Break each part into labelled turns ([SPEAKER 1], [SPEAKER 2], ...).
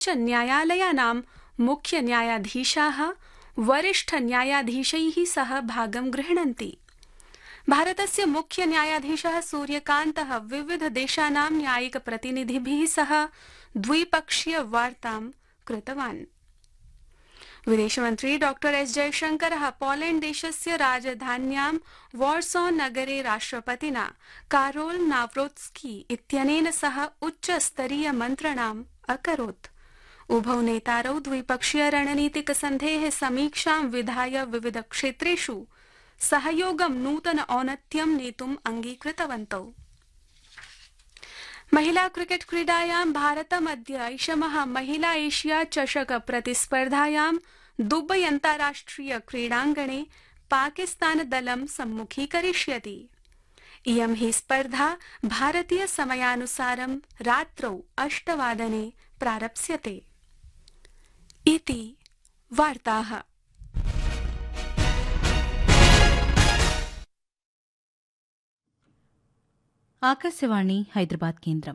[SPEAKER 1] न्यायालयानां मुख्यन्यायाधीशाः वरिष्ठन्यायाधीशैः सह भागं गृह्णन्ति भारतस्य मुख्यन्यायाधीशः सूर्यकान्तः विविधदेशानां न्यायिकप्रतिनिधिभिः सह द्विपक्षीय वार्तां कृतवान् विदेशमन्त्री डॉ एस जयशंकरः पोलैण्ड देशस्य राजधान्यां वार्सो नगरे राष्ट्रपतिना कारोल नाव्रोत्स्की इत्यनेन सह उच्चस्तरीय मन्त्रणाम् अकरोत् उभौ नेतारौ द्विपक्षीय रणनीतिक सन्धेः समीक्षां विधाय विविध क्षेत्रेषु सहयोगं नूतन औन्नत्यं नेतुम् अङ्गीकृतवन्तौ महिला क्रिकेट क्रीडायां भारतमद्य ऐषमः महिला एशिया चषक प्रतिस्पर्धायां दुबई अन्ताराष्ट्रिय क्रीडाङ्गणे पाकिस्तान दलं सम्मुखीकरिष्यति इयं हि स्पर्धा भारतीय समयानुसारं रात्रौ अष्टवादने प्रारप्स्यते इति वार्ताः
[SPEAKER 2] ఆకాశవాణి హైదరాబాద్ కేంద్రం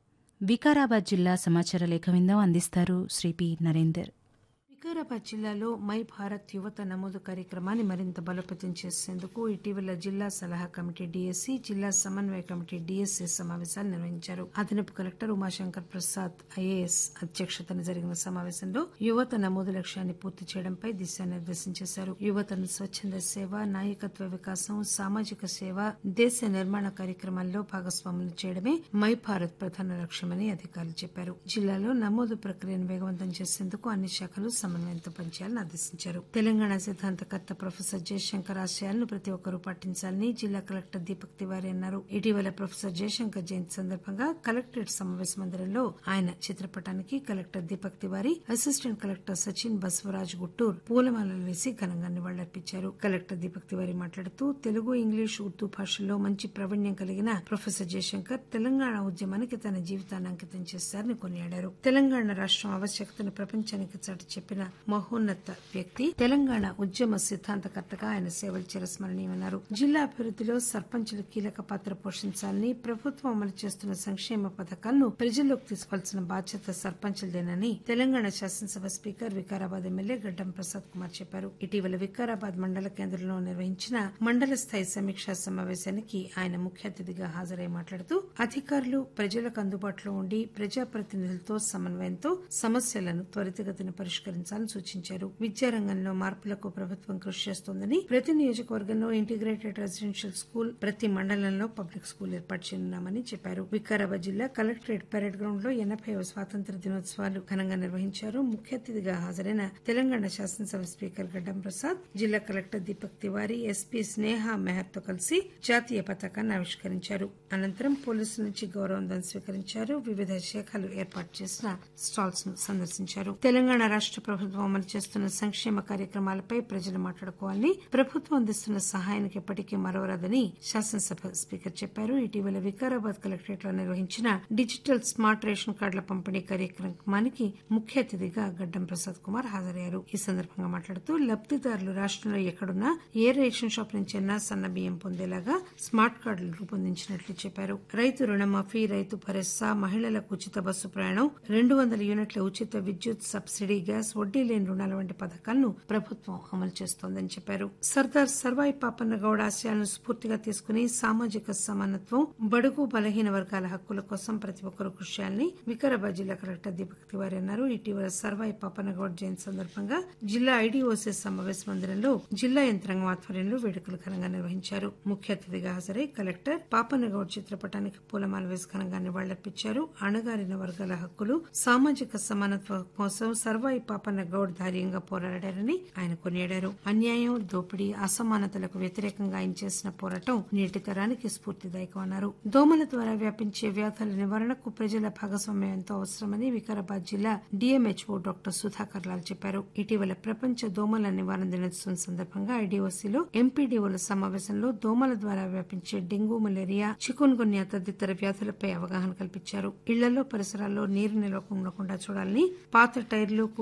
[SPEAKER 2] వికారాబాద్ జిల్లా సమాచార లేఖ విందం అందిస్తారు శ్రీ పి నరేందర్
[SPEAKER 3] వికారాబాద్ జిల్లాలో మై భారత్ యువత నమోదు కార్యక్రమాన్ని మరింత బలోపేతం చేసేందుకు ఇటీవల జిల్లా సలహా కమిటీ డీఎస్సీ జిల్లా సమన్వయ కమిటీ డీఎస్సీ సమావేశాలు నిర్వహించారు అదనపు కలెక్టర్ ఉమాశంకర్ ప్రసాద్ ఐఏఎస్ అధ్యక్షతన జరిగిన సమావేశంలో యువత నమోదు లక్ష్యాన్ని పూర్తి చేయడంపై దిశానిర్దేశం చేశారు యువతను స్వచ్ఛంద సేవ నాయకత్వ వికాసం సామాజిక సేవ దేశ నిర్మాణ కార్యక్రమాల్లో భాగస్వాములు చేయడమే మై భారత్ ప్రధాన లక్ష్యమని అధికారులు చెప్పారు జిల్లాలో నమోదు ప్రక్రియను వేగవంతం చేసేందుకు అన్ని శాఖలు సమన్వయంతో పనిచేయాలని ఆదేశించారు తెలంగాణ సిద్ధాంతకర్త ప్రొఫెసర్ జయశంకర్ ఆశయాలను ప్రతి ఒక్కరూ పాటించాలని జిల్లా కలెక్టర్ దీపక్ తివారీ అన్నారు ఇటీవల ప్రొఫెసర్ జయశంకర్ జయంతి సందర్భంగా కలెక్టరేట్ సమావేశ మందిరంలో ఆయన చిత్రపటానికి collector Deepak Tiwari assistant collector Sachin Basavaraj Guttur పూలమాలలు వేసి ఘనంగా నివాళులర్పించారు కలెక్టర్ దీపక్ తివారీ మాట్లాడుతూ తెలుగు ఇంగ్లీష్ ఉర్దూ భాషల్లో మంచి ప్రావీణ్యం కలిగిన ప్రొఫెసర్ జయశంకర్ తెలంగాణ ఉద్యమానికి తన జీవితాన్ని అంకితం చేశారని కొనియాడారు తెలంగాణ రాష్టం ఆవశ్యకతను ప్రపంచానికి చాటి చెప్పిన మహోన్నత వ్యక్తి తెలంగాణ ఉద్యమ సిద్ధాంతకర్తగా ఆయన సేవలు చిరస్మరణీయమన్నారు జిల్లా అభివృద్దిలో సర్పంచులు కీలక పాత్ర పోషించాలని ప్రభుత్వం అమలు చేస్తున్న సంక్షేమ పథకాలను ప్రజల్లోకి తీసుకోవాల్సిన బాధ్యత సర్పంచులదేనని తెలంగాణ శాసనసభ స్పీకర్ వికారాబాద్ ఎమ్మెల్యే గడ్డం ప్రసాద్ కుమార్ చెప్పారు ఇటీవల వికారాబాద్ మండల కేంద్రంలో నిర్వహించిన మండల స్థాయి సమీక్షా సమావేశానికి ఆయన ముఖ్య అతిథిగా హాజరై మాట్లాడుతూ అధికారులు ప్రజలకు అందుబాటులో ఉండి ప్రజాప్రతినిధులతో సమన్వయంతో సమస్యలను త్వరితగతిన పరిష్కరించాలని సూచించారు విద్యారంగంలో మార్పులకు ప్రభుత్వం కృషి చేస్తోందని ప్రతి నియోజకవర్గంలో ఇంటిగ్రేటెడ్ రెసిడెన్షియల్ స్కూల్ ప్రతి మండలంలో పబ్లిక్ స్కూల్ ఏర్పాటు చేయనున్నామని చెప్పారు వికారాబాద్ జిల్లా కలెక్టరేట్ పరేడ్ గ్రౌండ్ లో ఎనభైవ స్వాతంత్ర దినోత్సవాలు ఘనంగా నిర్వహించారు ముఖ్య అతిథిగా హాజరైన తెలంగాణ శాసనసభ స్పీకర్ గడ్డం ప్రసాద్ జిల్లా కలెక్టర్ దీపక్ తివారీ ఎస్పీ స్నేహ మెహర్ తో కలిసి జాతీయ పతాకాన్ని ఆవిష్కరించారు అనంతరం పోలీసుల నుంచి గౌరవందం స్వీకరించారు వివిధ శాఖలు ఏర్పాటు చేసిన స్టాల్స్ ను సందర్శించారు తెలంగాణ రాష్ట ప్రభుత్వం అమలు చేస్తున్న సంక్షేమ కార్యక్రమాలపై ప్రజలు మాట్లాడుకోవాలని ప్రభుత్వం అందిస్తున్న సహాయానికి ఎప్పటికీ మరవరాదని శాసనసభ స్పీకర్ చెప్పారు ఇటీవల వికారాబాద్ కలెక్టరేట్ లో నిర్వహించిన డిజిటల్ స్మార్ట్ రేషన్ కార్డుల పంపిణీ కార్యక్రమానికి ముఖ్య అతిథిగా గడ్డం ప్రసాద్ కుమార్ హాజరయ్యారు ఈ సందర్భంగా మాట్లాడుతూ లబ్దిదారులు రాష్టంలో ఎక్కడున్నా ఏ రేషన్ షాప్ నుంచైనా సన్న బియ్యం పొందేలాగా స్మార్ట్ కార్డులు రూపొందించినట్లు చెప్పారు రైతు రుణమాఫీ రైతు భరోసా మహిళలకు ఉచిత బస్సు ప్రయాణం రెండు వందల యూనిట్ల ఉచిత విద్యుత్ సబ్సిడీ గ్యాస్ వడ్డీ లేని రుణాల వంటి పథకాలను ప్రభుత్వం అమలు చేస్తోందని చెప్పారు సర్దార్ సర్వాయి పాపన్న గౌడ ఆశయాలను స్ఫూర్తిగా తీసుకుని సామాజిక సమానత్వం బడుగు బలహీన వర్గాల హక్కుల కోసం ప్రతి ఒక్కరూ కృషి చేయాలని వికారాబాద్ జిల్లా కలెక్టర్ దీపక్ తివారీ అన్నారు ఇటీవల సర్వాయి పాపన్న గౌడ్ జయంతి సందర్భంగా జిల్లా ఐడీఓసీ సమావేశ మందిరంలో జిల్లా యంత్రాంగం ఆధ్వర్యంలో వేడుకలు ఘనంగా నిర్వహించారు ముఖ్య అతిథిగా హాజరై కలెక్టర్ పాపన్న గౌడ్ చిత్రపటానికి పూలమాల వేసి ఘనంగా నివాళులర్పించారు అణగారిన వర్గాల హక్కులు సామాజిక సమానత్వం కోసం సర్వాయి పాపన్న గౌడ్ ధైర్యంగా పోరాడారని ఆయన కొనియాడారు అన్యాయం దోపిడీ అసమానతలకు వ్యతిరేకంగా ఆయన చేసిన పోరాటం నేటి తరానికి స్ఫూర్తిదాయకం అన్నారు దోమల ద్వారా వ్యాపించే వ్యాధుల నివారణకు ప్రజల భాగస్వామ్యం ఎంతో అవసరమని వికారాబాద్ జిల్లా డిఎంహెచ్ఓ డాక్టర్ సుధాకర్ లాల్ చెప్పారు ఇటీవల ప్రపంచ దోమల నివారణ దినోత్సవం సందర్భంగా ఐడీఓసీలో ఎంపీడీఓల సమావేశంలో దోమల ద్వారా వ్యాపించే డెంగూ మలేరియా చికున్ గున్యా తదితర వ్యాధులపై అవగాహన కల్పించారు ఇళ్లలో పరిసరాల్లో నీరు నిల్వ ఉండకుండా చూడాలని పాత టైర్లు కూలర్లు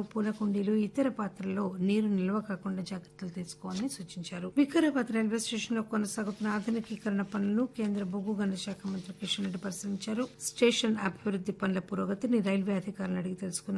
[SPEAKER 3] పూల కుండీలు ఇతర పాత్రల్లో నీరు నిల్వ కాకుండా జాగ్రత్తలు తీసుకోవాలని సూచించారు వికారాబాద్ రైల్వే స్టేషన్ లో కొనసాగుతున్న ఆధునికీకరణ పనులను కేంద్ర బొగ్గు గనుల శాఖ మంత్రి కిషన్ రెడ్డి పరిశీలించారు స్టేషన్ అభివృద్ది పనుల పురోగతిని రైల్వే అధికారులను అడిగి తెలుసుకున్నారు